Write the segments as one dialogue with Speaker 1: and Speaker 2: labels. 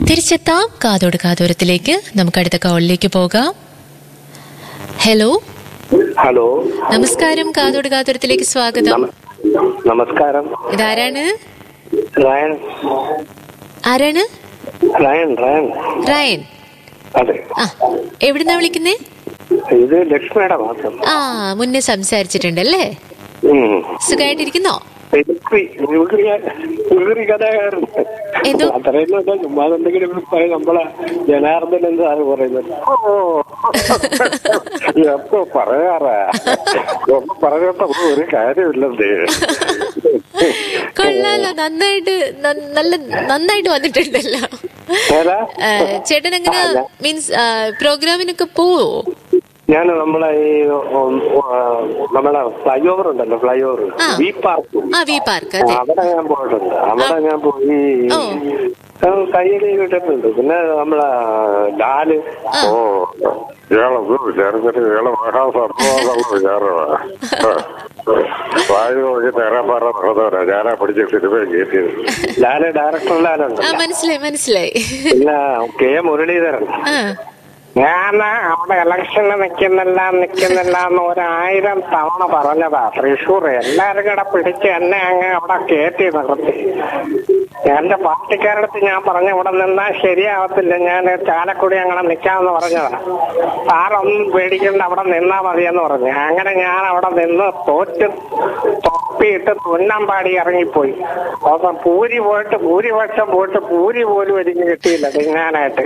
Speaker 1: തിരിച്ചെത്താം കാതോട് കാതോരത്തിലേക്ക് നമുക്ക് അടുത്ത കോളിലേക്ക് പോകാം ഹലോ
Speaker 2: ഹലോ
Speaker 1: നമസ്കാരം കാതോട് കാതോരത്തിലേക്ക് സ്വാഗതം
Speaker 2: നമ- നമസ്കാരം
Speaker 1: ഇതാരാണ്
Speaker 2: റയൻ
Speaker 1: ആരാണ്
Speaker 2: റയൻ റയൻ
Speaker 1: റയൻ
Speaker 2: അതെ
Speaker 1: ആ എവിടുന്നാ വിളിക്കുന്നേ
Speaker 2: ഇത് ലക്ഷ്മിയുടെ മാത്രം
Speaker 1: ആ മുന്നേ സംസാരിച്ചിട്ടുണ്ടല്ലേ സുഖമായിട്ടിരിക്കുന്നോ
Speaker 2: കഥാകാരൻ
Speaker 1: എന്തോ?
Speaker 2: അത്രയൊന്നുമല്ല ചുമ്മാ എന്തെങ്കിലും പറയും നമ്മളെ ജനാർദ്ദൻ എന്താണ് പറയുന്നത് ഓ എപ്പോ പറയാറാ ഒന്നും പറഞ്ഞിട്ട് ഒരു കാര്യമില്ലെന്നേ
Speaker 1: കൊള്ളാലോ നന്നായിട്ട് ന- നല്ല നന്നായിട്ട് വന്നിട്ടുണ്ടല്ലോ
Speaker 2: ഏതാ
Speaker 1: ആ, ചേട്ടൻ എങ്ങനെ
Speaker 2: ആ, ഞാൻ-
Speaker 1: മീൻസ് പ്രോഗ്രാമിനൊക്കെ പോവോ
Speaker 2: ഞാൻ നമ്മളെ ഈ ഉം, ആ, നമ്മളെ ഫ്ലൈ ഓവർ ഉണ്ടല്ലോ ഫ്ലൈ ഓവർ
Speaker 1: ആ.
Speaker 2: വി പാർക്ക്
Speaker 1: ആ വി പാർക്ക് അതെ
Speaker 2: അവിടെ ഞാൻ പോയിട്ടുണ്ട് അവിടെ ഞാൻ പോയി
Speaker 1: ഓ.
Speaker 2: കയ്യിൽ കിട്ടിയിട്ടുണ്ട് പിന്നെ നമ്മളെ ലാല്
Speaker 1: ആ.
Speaker 3: ഓ ഇയാളെ വിചാരിച്ചിട്ട് ഇയാളെ മഹാസംഭവം വിചാരമാ വായു നോക്കി തേരാപ്പാറ നടന്നവരാ ഞാനാ പഠിച്ച സിനിമ കയറ്റിയത്
Speaker 2: ലാല് ഡയറക്ടർ ലാലുണ്ട്
Speaker 1: ആ മനസ്സിലായി മനസ്സിലായി
Speaker 2: പിന്നെ കെ മുരളീധരൻ
Speaker 1: ആ
Speaker 2: ഞാൻ അവിടെ ഇലക്ഷന് നിൽക്കുന്നില്ല നിൽക്കുന്നില്ല എന്ന് ഒരായിരം തവണ പറഞ്ഞതാ തൃശ്ശൂർ എല്ലാരും കൂടെ പിടിച്ച് എന്നെ അങ്ങ് അവിടെ കയറ്റി നിർത്തി എന്റെ പാർട്ടിക്കാരടുത്ത് ഞാൻ പറഞ്ഞു ഇവിടെ നിന്നാ ശരിയാവത്തില്ല ഞാൻ ചാലക്കുടി അങ്ങനെ നിൽക്കാമെന്ന് പറഞ്ഞതാ സാറൊന്നും പേടിക്കണ്ട അവിടെ നിന്നാ മതിയെന്ന് പറഞ്ഞു അങ്ങനെ ഞാൻ അവിടെ നിന്ന് തോറ്റ് തൊപ്പിയിട്ട് തുന്നമ്പാടി ഇറങ്ങിപ്പോയി അപ്പം പൂരി പോയിട്ട് ഭൂരിപക്ഷം പോയിട്ട് പൂരി പോലും എനിക്ക് കിട്ടിയില്ല തിന്നാനായിട്ട്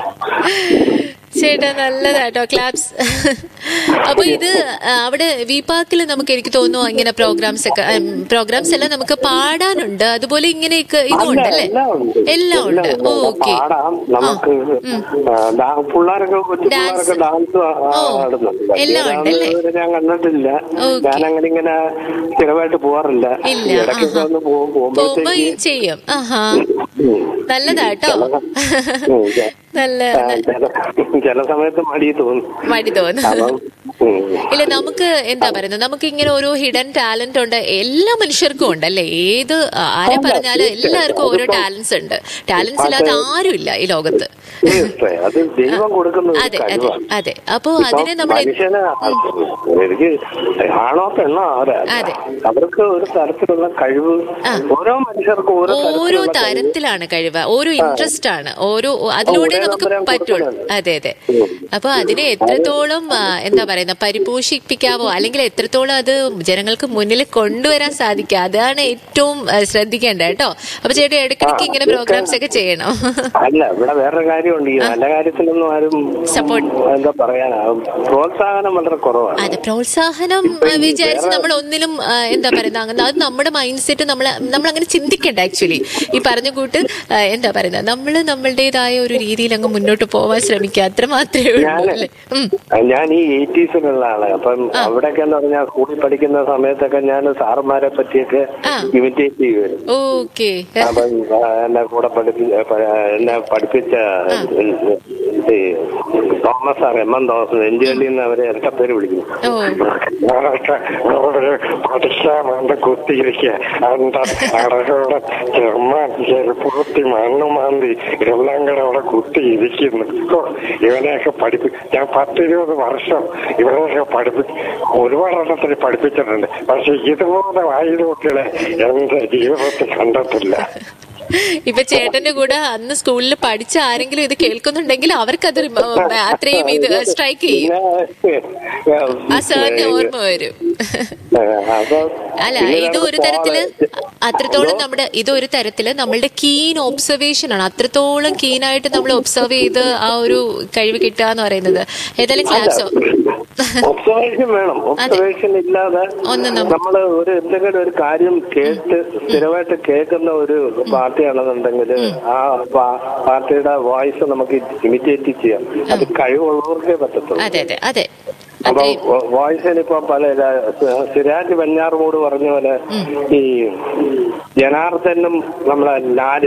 Speaker 1: ചേട്ടാ നല്ലതാട്ടോ ക്ലാപ്സ് അപ്പൊ ഇത് ആ, അവിടെ വി പാർക്കിൽ നമുക്ക് എനിക്ക് തോന്നുന്നു ഇങ്ങനെ പ്രോഗ്രാംസ് ഒക്കെ പ്രോഗ്രാംസ് എല്ലാം നമുക്ക് പാടാനുണ്ട് അതുപോലെ ഇങ്ങനെയൊക്കെ ഇതും
Speaker 2: അല്ല,
Speaker 1: ഉണ്ടല്ലേ
Speaker 2: എല്ലാം ഉണ്ട്.
Speaker 1: എല്ലാം ഉണ്ട്
Speaker 2: എല്ലാം ഉണ്ട്.
Speaker 1: ഓക്കെ
Speaker 2: പാടാം നമുക്ക് ആ, ഡാ- പിള്ളേരൊക്കെ കൊച്ചു
Speaker 1: ഡാൻസ്.
Speaker 2: പിള്ളേരൊക്കെ ഡാൻസ് ആ-
Speaker 1: ഓ,
Speaker 2: ആടുന്നുണ്ട്
Speaker 1: എല്ലാം ഉണ്ടല്ലേ?
Speaker 2: ഇതുവരെ ഞാൻ കണ്ടിട്ടില്ല
Speaker 1: ഓക്കേ.
Speaker 2: ഞാൻ അങ്ങനെ ഇങ്ങനെ സ്ഥിരമായിട്ട് പോവാറില്ല
Speaker 1: ഇല്ല
Speaker 2: ഇടയ്ക്കൊക്കെ
Speaker 1: ആഹാ.
Speaker 2: ഒന്ന് പോകും
Speaker 1: പോകുമ്പോ ഈ
Speaker 2: പോകുമ്പോഴത്തേക്ക്
Speaker 1: ചെയ്യും ആഹാ
Speaker 2: ഉം.
Speaker 1: നല്ലതാട്ടോ
Speaker 2: ഉം, ചെ-
Speaker 1: നല്ല
Speaker 2: ആ, ചില ചില സമയത്ത് മടി തോന്നും
Speaker 1: മടി തോന്നും
Speaker 2: അപ്പം ഉം.
Speaker 1: ഇല്ല നമുക്ക് എന്താ പറയുന്നത് നമുക്ക് ഇങ്ങനെ ഓരോ ഹിഡൻ ടാലന്റ് ഉണ്ട് എല്ലാ മനുഷ്യർക്കും ഉണ്ട് അല്ലേ ഏത് ആരെ പറഞ്ഞാലും എല്ലാവർക്കും ഓരോ ടാലൻസ് ഉണ്ട് ടാലൻസ് ഇല്ലാത്ത ആരുമില്ല ഈ ലോകത്ത്
Speaker 2: തീർച്ചയായും. അത് ദൈവം കൊടുക്കുന്ന ഒരു
Speaker 1: അതെ അതെ
Speaker 2: കഴിവാണ്
Speaker 1: അതെ അപ്പോ
Speaker 2: ഇപ്പം
Speaker 1: അതിനെ നമ്മൾ
Speaker 2: മനുഷ്യന് എനിക്ക് ആണോ പെണ്ണോ ആരാ
Speaker 1: അതെ.
Speaker 2: അവർക്ക് ഒരു തരത്തിലുള്ള കഴിവ്
Speaker 1: ആ.
Speaker 2: ഓരോ മനുഷ്യർക്കും ഓരോ
Speaker 1: ഓരോ
Speaker 2: തരത്തിലുള്ള കഴിവ്.
Speaker 1: തരത്തിലാണ് കഴിവ് ഓരോ ഇൻട്രസ്റ്റ് ആണ് ഓരോ അതിലൂടെ
Speaker 2: ഒരേ
Speaker 1: നമുക്ക്
Speaker 2: നമ്പരം
Speaker 1: പറ്റുള്ളൂ
Speaker 2: കൊടുക്കുന്നത്.
Speaker 1: അതെ അതെ
Speaker 2: ഉം.
Speaker 1: അപ്പൊ അതിനെ എത്രത്തോളം ആ, എന്താ പറയുന്ന പരിപോഷിപ്പിക്കാവോ അല്ലെങ്കിൽ എത്രത്തോളം അത് ജനങ്ങൾക്ക് മുന്നിൽ കൊണ്ടുവരാൻ സാധിക്കുക അതാണ് ഏറ്റവും ആ, ശ്രദ്ധിക്കേണ്ടത് കേട്ടോ അപ്പൊ ചേട്ടാ ഇടയ്ക്കിടയ്ക്ക് ഇങ്ങനെ പ്രോഗ്രാംസ് ഒക്കെ ചെയ്യണം
Speaker 2: അല്ല ഇവിടെ വേറൊരു കാര്യമുണ്ട് ഈ നല്ല കാര്യത്തിലൊന്നും ആരും
Speaker 1: Support.
Speaker 2: എന്താ പറയാനാ പ്രോത്സാഹനം വളരെ കുറവാണ്
Speaker 1: അതെ പ്രോത്സാഹനം
Speaker 2: ഇപ്പൊ
Speaker 1: ആ,
Speaker 2: ഈ
Speaker 1: വിചാരിച്ച്
Speaker 2: വേറെ-
Speaker 1: നമ്മൾ ഒന്നിലും ആ, എന്താ പറയുന്നത് അങ്ങനെ അത് നമ്മുടെ മൈൻഡ് സെറ്റ് നമ്മൾ നമ്മൾ അങ്ങനെ ചിന്തിക്കണ്ട ആക്ച്വലി ഈ പറഞ്ഞ കൂട്ട് ആ, എന്താ പറയുന്നത് നമ്മൾ നമ്മളുടേതായ ഒരു രീതിയിൽ അങ്ങ് മുന്നോട്ട് പോവാൻ ശ്രമിക്കുക അത്ര മാത്രമേ ഉള്ളൂ
Speaker 2: ഞാന്
Speaker 1: അല്ലേ ഉം.
Speaker 2: ഞാൻ ഈ എയ്റ്റീസിലുള്ള ആള് അപ്പം അവിടെയൊക്കെ എന്ന് പറഞ്ഞാൽ സ്കൂളിൽ പഠിക്കുന്ന സമയത്തൊക്കെ ഞാൻ സാറന്മാരെ പറ്റിയൊക്കെ
Speaker 1: ആ.
Speaker 2: ഇമിറ്റേറ്റ് ചെയ്യുമായിരുന്നു
Speaker 1: ഓക്കെ
Speaker 2: അപ്പം ആ, എന്നെ കൂടെ പഠിപ്പി പ- എന്നെ പഠിപ്പിച്ച ഇത് Thomas sir M N Thomas എഞ്ചേലിൽ നിന്ന് അവരെ ഇരട്ടപ്പേര് വിളിക്കുന്നു
Speaker 1: ഓ
Speaker 3: ഞാനൊക്കെ അവിടെ പഠിക്കാൻ വേണ്ട കുത്തിയിരിക്കുക എന്താ അടകളുടെ ചെറുമാൻ ചെറുപ്പൂത്തി മണ്ണ് മാന്തി എല്ലാം കൂടെ അവിടെ കുത്തിയിരിക്കുന്നു ഓ, ഇവനെയൊക്കെ പഠിപ്പി ഞാൻ പത്തിരുപത് വർഷം ഇവനെയൊക്കെ പഠിപ്പി ഒരുപാട് എണ്ണത്തിൽ പഠിപ്പിച്ചിട്ടുണ്ട് പക്ഷെ ഇതുപോലെ വായു കുട്ടികളെ എന്റെ ജീവിതത്തിൽ കണ്ടിട്ടില്ല
Speaker 1: ഇപ്പൊ ചേട്ടന്റെ കൂടെ അന്ന് സ്കൂളിൽ പഠിച്ച ആരെങ്കിലും ഇത് കേൾക്കുന്നുണ്ടെങ്കിൽ അവർക്കത് റിമ- അത്രയും ഇത് സ്ട്രൈക്ക് ചെയ്യും ആ സാറിന് ഓർമ്മ വരും അല്ല ഇത് ഒരു തരത്തില് അത്രത്തോളം നമ്മുടെ ഇത് ഒരു തരത്തില് നമ്മളുടെ കീൻ ഒബ്സർവേഷൻ ആണ് അത്രത്തോളം കീനായിട്ട് നമ്മൾ ഒബ്സർവ് ചെയ്ത് ആ ഒരു കഴിവ് കിട്ടുക എന്ന് പറയുന്നത് ഏതായാലും ക്ലാപ്സോ
Speaker 2: ഒബ്സർവേഷൻ വേണം ഒബ്സർവേഷൻ ഇല്ലാതെ
Speaker 1: ഒന്നും നമ്മ-
Speaker 2: നമ്മൾ ഒരു എന്തെങ്കിലും ഒരു കാര്യം കേട്ട് സ്ഥിരമായിട്ട് കേൾക്കുന്ന ഒരു പാർട്ടിയാണെന്നുണ്ടെങ്കിൽ ആ പാ- പാർട്ടിയുടെ വോയിസ് നമുക്ക് ഇമിറ്റേറ്റ് ചെയ്യാം അത് കഴിവുള്ളവർക്കേ പറ്റത്തുള്ളൂ
Speaker 1: അതെ അതെ അതെ
Speaker 2: അപ്പൊ
Speaker 1: അത്രയും
Speaker 2: വോയിസിന് ഇപ്പൊ പല ര- സിരാജ് വെഞ്ഞാറുമൂട് പറഞ്ഞ പോലെ ഈ ജനാർദ്ദനും നമ്മളെ ലാല്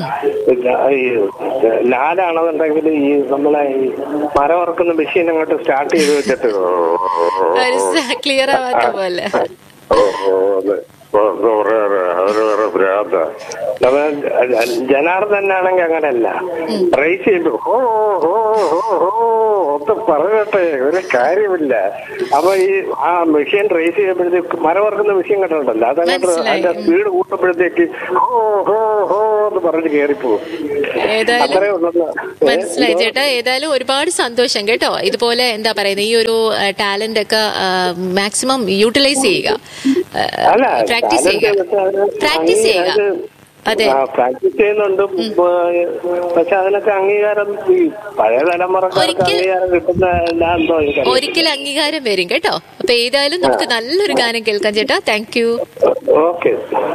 Speaker 2: ഈ ലാലാണെന്നുണ്ടെങ്കിൽ ഈ നമ്മളെ ഈ മരം ഇറക്കുന്ന മെഷീൻ അങ്ങോട്ട് സ്റ്റാർട്ട് ചെയ്ത് വെച്ചിട്ട്
Speaker 1: ക്ലിയർ ആവാത്ത പോലെ
Speaker 3: ഓ, ഓ, അതെ. എന്താ പറയാ അവര് വേറെ ഭ്രാന്ത
Speaker 2: അപ്പൊ ജനാർദ്ദനാണെങ്കിൽ അങ്ങനല്ല റേസ് ചെയ്തു ഹോ ഹോ ഹോ ഹോ ഒന്ന് പറയട്ടെ ഒരു കാര്യമില്ല അപ്പൊ ഈ ആ മെഷീൻ റേസ് ചെയ്യുമ്പോഴത്തേക്ക് മരവർക്കുന്ന മെഷീൻ കണ്ടിട്ടുണ്ടല്ലോ അതങ്ങോട്ട്
Speaker 1: മനസ്സിലായി.
Speaker 2: അതിന്റെ സ്പീഡ് കൂട്ടുമ്പോഴത്തേക്ക് ഹോ ഹോ ഹോ എന്ന് പറഞ്ഞ് കയറിപ്പോവും
Speaker 1: ഏതായാലും
Speaker 2: അത്രേ ഉള്ളൂ
Speaker 1: മനസ്സിലായി ചേട്ടാ ഏതായാലും ഒരുപാട് സന്തോഷം കേട്ടോ ഇതുപോലെ എന്താ പറയുന്നത് ഈ ഒരു ടാലന്റ് ഒക്കെ മാക്സിമം യൂട്ടിലൈസ് ചെയ്യുക
Speaker 2: അല്ല
Speaker 1: പ്രാക്ടീസ് ചെയ്യുക പ്രാക്ടീസ് ചെയ്യുക അതെ
Speaker 2: പ്രാക്ടീസ് ചെയ്യുന്നുണ്ട് പക്ഷെ അതിനൊക്കെ അംഗീകാരം ഈ പഴയ തലമുറക്കാർക്ക്
Speaker 1: ഒരിക്കൽ-
Speaker 2: അംഗീകാരം കിട്ടുന്ന എല്ലാം എന്തോ എനിക്കറിയില്ല.
Speaker 1: ഒരിക്കൽ അംഗീകാരം വരും കേട്ടോ അപ്പൊ ഏതായാലും നമുക്ക് നല്ലൊരു ഗാനം കേൾക്കാം ചേട്ടാ താങ്ക് യു
Speaker 2: ഓക്കെ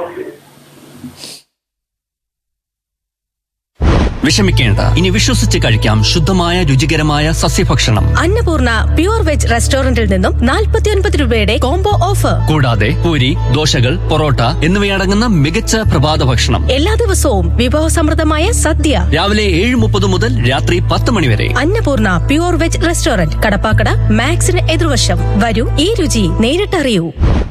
Speaker 4: വിഷമിക്കേണ്ട ഇനി വിശ്വസിച്ച് കഴിക്കാം ശുദ്ധമായ രുചികരമായ സസ്യഭക്ഷണം
Speaker 5: അന്നപൂർണ പ്യൂർ വെജ് റെസ്റ്റോറന്റിൽ നിന്നും 49 രൂപയുടെ കോംബോ ഓഫർ
Speaker 4: കൂടാതെ പൂരി ദോശകൾ പൊറോട്ട എന്നിവയടങ്ങുന്ന മികച്ച പ്രഭാത ഭക്ഷണം
Speaker 5: എല്ലാ ദിവസവും വിഭവസമൃദ്ധമായ സദ്യ
Speaker 4: രാവിലെ ഏഴ് മുപ്പത് മുതൽ രാത്രി പത്ത് മണി വരെ
Speaker 5: Annapurna pure veg restaurant Kadappakada മാക്സിന് എതിർവശം വരൂ ഈ രുചി നേരിട്ടറിയൂ